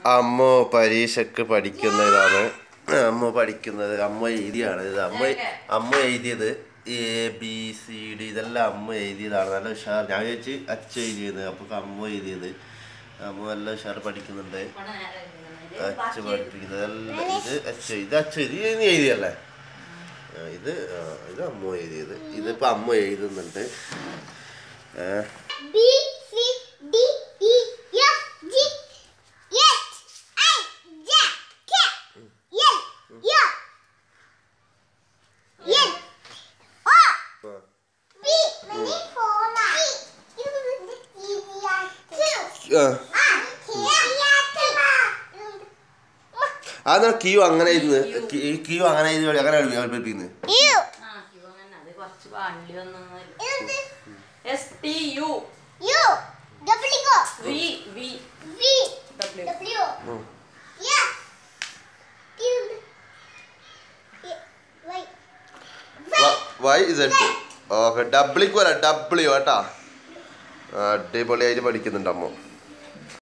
അമ്മ പരീക്ഷക്ക് പഠിക്കുന്ന ഇതാണ് അമ്മ പഠിക്കുന്നത് അമ്മ എഴുതിയാണ് ഇത് അമ്മ അമ്മ എഴുതിയത് എ ബി സി ഡി ഇതെല്ലാം അമ്മ എഴുതിയതാണ് നല്ല ഉഷാർ ഞാൻ ചോദിച്ച് അച്ഛ എഴുതിയത് അപ്പോൾ അമ്മ എഴുതിയത് അമ്മ നല്ല ഉഷാർ പഠിക്കുന്നുണ്ട് അച്ഛ പഠിപ്പിക്കുന്നത് എല്ലാം ഇത് അച്ഛ ഇത് അച്ഛ ഇത് നീ എഴുതിയല്ലേ ആ, ഇത് ആ, ഇത് അമ്മ എഴുതിയത് ഇതിപ്പോൾ അമ്മ എഴുതുന്നുണ്ട് ഏഹ് B C D E F G H I J K L M N O P many phone Q ആ R അതാണ് ക്യൂ അങ്ങനെ ഇരുന്ന് ക്യൂ അങ്ങനെ ഇത് അങ്ങനെ പഠിപ്പിക്കുന്നത് U ആ, ക്യൂ അങ്ങനെ. അത് കുറച്ച് വള്ളി വന്നു S T U U W V V V W W Yes Q Y Y Z okay W അല്ല ഡബ്ല്യു കേട്ടാ അടിപൊളിയായിട്ട് പഠിക്കുന്നുണ്ട് അമ്മ